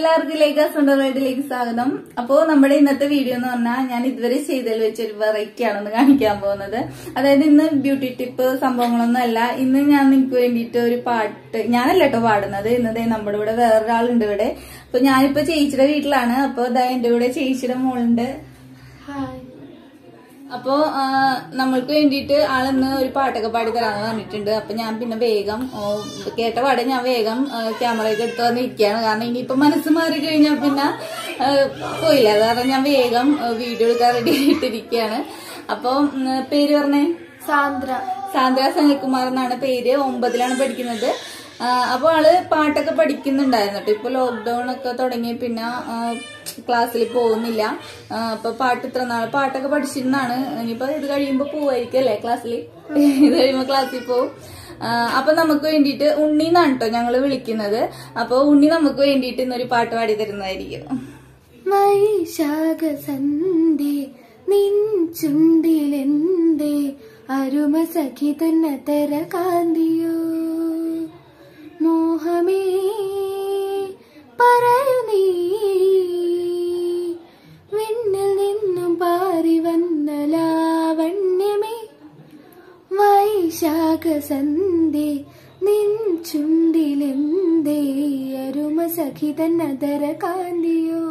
എല്ലാവർക്കും ലേഖാസ് റൈഡിലേക്ക് സ്വാഗതം അപ്പോ നമ്മുടെ ഇന്നത്തെ വീഡിയോ എന്ന് പറഞ്ഞാൽ ഞാൻ ഇതുവരെ ചെയ്തതിൽ വെച്ച് ഒരു വെറൈറ്റി ആണെന്ന് കാണിക്കാൻ പോകുന്നത് അതായത് ഇന്ന് ബ്യൂട്ടി ടിപ്പ് സംഭവങ്ങളൊന്നും അല്ല ഇന്ന് ഞാൻ നിങ്ങൾക്ക് വേണ്ടിയിട്ട് ഒരു പാട്ട് ഞാനല്ല കേട്ടോ പാടുന്നത് ഇന്നതേ നമ്മുടെ ഇവിടെ വേറൊരാളുണ്ട് ഇവിടെ അപ്പൊ ഞാനിപ്പോ ചേച്ചിയുടെ വീട്ടിലാണ് അപ്പൊ ഇതാ എന്റെ കൂടെ ചേച്ചിയുടെ മോളുണ്ട് അപ്പോ ആ, നമ്മൾക്ക് വേണ്ടിയിട്ട് ആളിന്ന് ഒരു പാട്ടൊക്കെ പാടി തരാന്ന് പറഞ്ഞിട്ടുണ്ട് അപ്പൊ ഞാൻ പിന്നെ വേഗം ഓ, കേട്ട പാടെ ഞാൻ വേഗം ക്യാമറ ഒക്കെ എടുത്ത് വന്നിരിക്കുകയാണ് കാരണം ഇനിയിപ്പോ മനസ്സ് മാറി കഴിഞ്ഞാൽ പിന്നെ ആ, പോയില്ല അത് കാരണം ഞാൻ വേഗം ആ, വീഡിയോ എടുക്കാൻ റെഡി ആയിട്ടിരിക്കുകയാണ് അപ്പൊ ഉം, പേര് പറഞ്ഞേ സാന്ദ്ര സാന്ദ്ര സനിൽകുമാർ എന്നാണ് പേര് ഒമ്പതിലാണ് പഠിക്കുന്നത് ആ, അപ്പൊ ആള് പാട്ടൊക്കെ പഠിക്കുന്നുണ്ടായിരുന്നു കേട്ടോ ഇപ്പൊ ലോക്ക്ഡൌൺ ഒക്കെ തുടങ്ങി പിന്നെ ക്ലാസ്സിൽ പോകുന്നില്ല ആ, അപ്പൊ പാട്ട് ഇത്ര നാൾ പാട്ടൊക്കെ പഠിച്ചിരുന്നാണ് ഇനിയിപ്പോ ഇത് കഴിയുമ്പോ പോവായിരിക്കും അല്ലേ ക്ലാസ്സിൽ ഇത് കഴിയുമ്പോ ക്ലാസ്സിൽ പോവും ആ, അപ്പൊ നമുക്ക് വേണ്ടിയിട്ട് ഉണ്ണി എന്നാണ് കേട്ടോ ഞങ്ങള് വിളിക്കുന്നത് അപ്പൊ ഉണ്ണി നമുക്ക് വേണ്ടിയിട്ട് ഇന്നൊരു പാട്ട് പാടി തരുന്നതായിരിക്കും വൈശാഖ സന്ധി നിൻ ചുണ്ടിലെന്തേ അരുമ സഖി തന്നതര കാന്തിയോ മോഹമേ പറയൂ നീ വിണ്ണിൽ നിന്നും പാറി വന്ന ലാവണ്യമേ വൈശാഖ സന്ധി നിൻ ചുണ്ടിലെന്തേ അരുമ സഖി തന്നതര കാന്തിയോ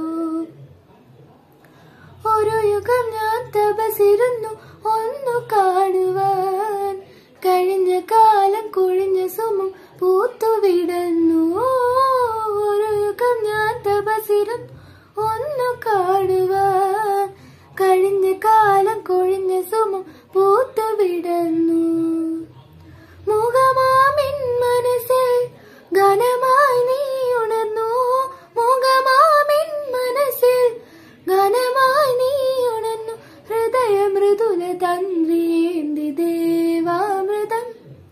ഒരു യുഗം ഞാൻ തപസിരുന്നു ഒന്നു കാണുവാൻ കഴിഞ്ഞ കാലം കൊഴിഞ്ഞ സുമം പൂത്തുവിടന്നു ഒരു യുഗം ഞാൻ തപസിരുന്നു ഒന്നു കാണുവാൻ കഴിഞ്ഞ കാലം കൊഴിഞ്ഞ സുമം പൂത്തുവിടന്നു മുഖമാമിൻ മനസ്സിൽ ഘനമായി നീ ഉണർന്നു മുഖമാമിൻ മനസ്സിൽ ഘനമായി നീ ഉണർന്നു ഹൃദയ മൃദുല തന്ത്രിയേന്തി ദേവാമൃതം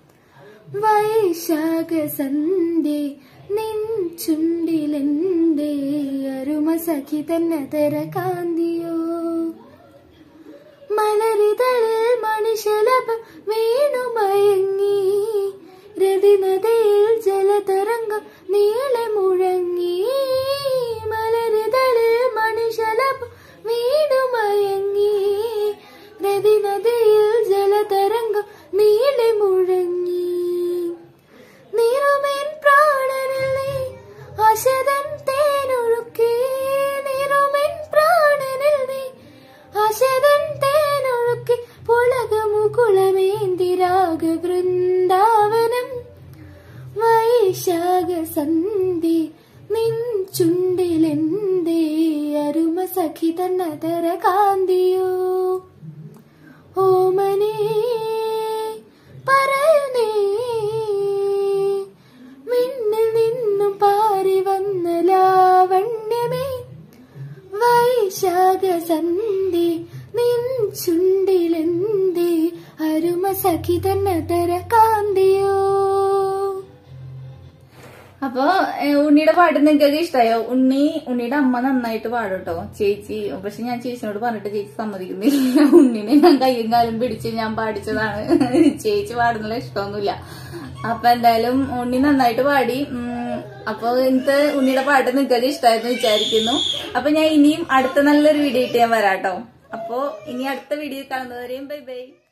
വൈശാഖ സന്ധ്യ നിൻ ചുണ്ടിലെന്തേ അരുമ സഖി തന്നതര കാന്തിയോ മലരിതളിൽ മണിശലഭം വീണു മയങ്ങി രതിനദിയിൽ ജലതരംഗം നീളെ മുഴങ്ങി മലരിതളിൽ മണിശലഭം വീണു മയങ്ങി രതിനദിയിൽ ജലതരംഗം നീളെ മുഴങ്ങി നിറമേൻ പ്രാണനിൽ നീ അശതൻ തേനൊഴുക്കി നിറമേൻ പ്രാണനിൽ നീ അശതൻ തേനൊഴുക്കി പുളകമുകുളമേന്തി രാഗ വൃന്ദാവനം വൈശാഖ സന്ധി നിൻ ചുണ്ടിലെന്തേ അരുമ സഖി തന്നതര കാന്തിയോ ഓമനേ പറയൂ നീ മിന്നിൽ നിന്നും പാറി വന്ന ലാവണ്യമേ വൈശാഖ സന്ധി നിൻ ചുണ്ടിലെന്തേ അരുമ സഖി തന്നതര കാന്തിയോ അപ്പൊ ഏഹ്, ഉണ്ണിയുടെ പാട്ട് നിങ്ങൾക്കൊക്കെ ഇഷ്ടമായോ ഉണ്ണി ഉണ്ണിയുടെ അമ്മ നന്നായിട്ട് പാടും കേട്ടോ ചേച്ചി പക്ഷെ ഞാൻ ചേച്ചിനോട് പറഞ്ഞിട്ട് ചേച്ചി സമ്മതിക്കുന്നില്ല ഉണ്ണിനെ ഞാൻ കയ്യും കാലും പിടിച്ച് ഞാൻ പാടിച്ചതാണ് ചേച്ചി പാടുന്നുള്ള ഇഷ്ടമൊന്നുമില്ല അപ്പൊ എന്തായാലും ഉണ്ണി നന്നായിട്ട് പാടി ഉം, അപ്പൊ ഇന്നത്തെ ഉണ്ണിയുടെ പാട്ട് നിങ്ങൾക്കൊക്കെ ഇഷ്ടമായിരുന്നു വിചാരിക്കുന്നു അപ്പൊ ഞാൻ ഇനിയും അടുത്ത നല്ലൊരു വീഡിയോ ഇട്ട് ഞാൻ വരാട്ടോ അപ്പോ ഇനി അടുത്ത വീഡിയോ കാണുന്നവരെയും ബൈ ബൈ